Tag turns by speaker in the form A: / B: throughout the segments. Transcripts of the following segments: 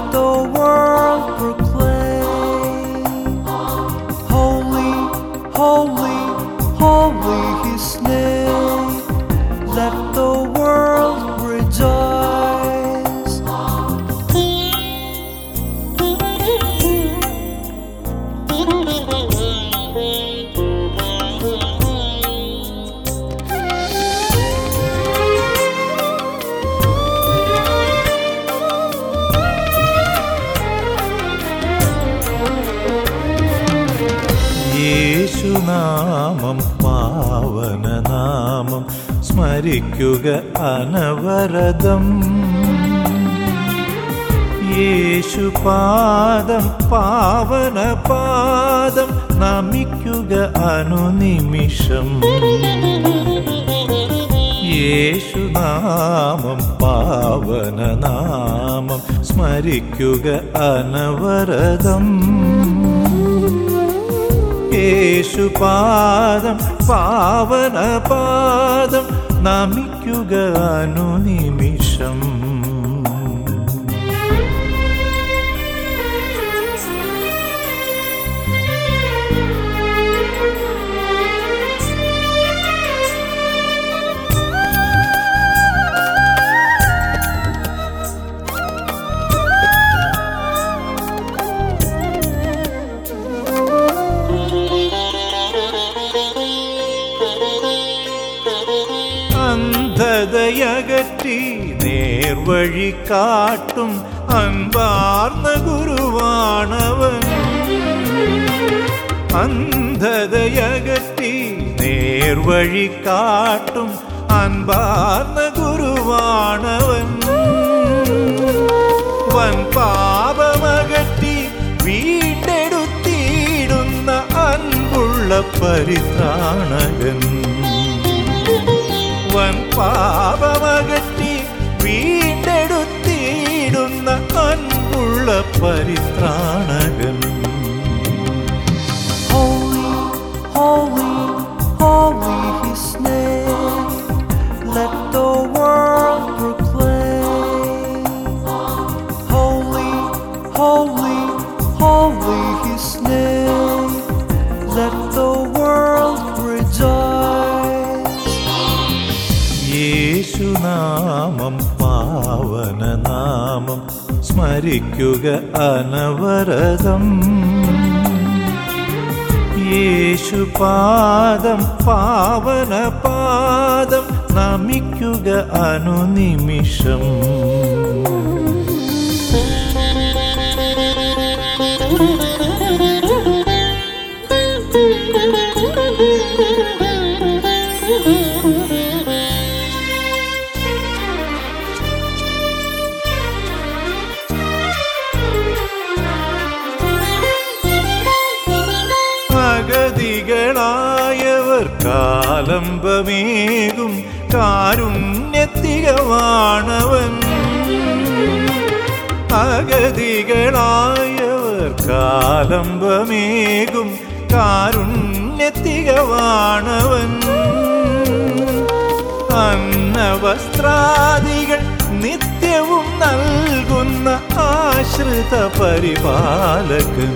A: Let the world proclaim Holy, holy, holy His name. Let the world rejoice.
B: യേശുനാമം പാവനനാമം സ്മരിക്കുക അനവരതം യേശുപാദം പാവനപാദം നമിക്കുക അനുനിമിഷം യേശുനാമം പാവനനാമം സ്മരിക്കുക അനവരതം യേശുപാദം പാവനപാദം നമിക്കുക അനുനിമിഷം അന്ധതയകറ്റി നേർവഴി കാട്ടും അൻപാർന്ന ഗുരുവാണവൻ അന്ധതയകറ്റി നേർവഴി കാട്ടും അൻപാർന്ന ഗുരുവാണവൻ വൻ പാപമകറ്റി വീണ്ടെടുത്തിടുന്ന അൻപുള്ള പരിത്രാണകൻ വൻ പാപമകറ്റി വീണ്ടെടുത്തിടുന്ന അൻപുള്ള പരിത്രാണകൻ
A: Holy, holy, holy His name. Let the world proclaim. Holy, holy, holy His name. Let the world rejoice.
B: യേശുനാമം പാവനനാമം സ്മരിക്കുക അനവരതം യേശുപാദം പാവനപാദം നമിക്കുക അനുനിമിഷം അഗതികളായവർ കാലംബമേകും കാരുണ്യത്തികവാണവൻ അഗതികളായവർ കാലംബമേകും കാരുണ്യത്തികവാണവൻ അന്നവസ്ത്രാദികൾ നിത്യവും നൽകുന്ന ആശ്രിത പരിപാലകൻ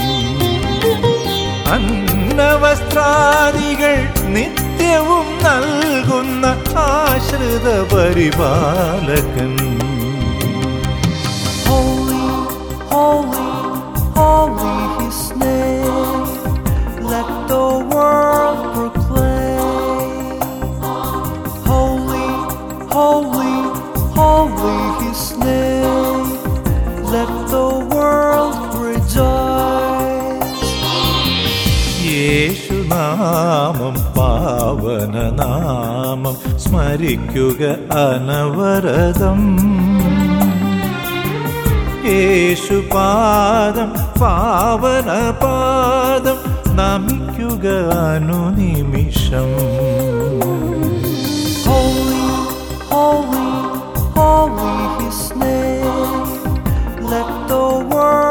B: അന്നവസ്ത്രാദികൾ നിത്യവും നൽകുന്ന ആശ്രിത പരിപാലകൻ
A: Holy, holy, holy His name. Let the world proclaim. Holy, holy, holy His name. Let the world rejoice.
B: യേശുനാമം പാവനനാമം സ്മരിക്കുക അനവരതം യേശുപാദം പാവനപാദം നമിക്കുക അനുനിമിഷം
A: Holy, holy, holy His name. Let the world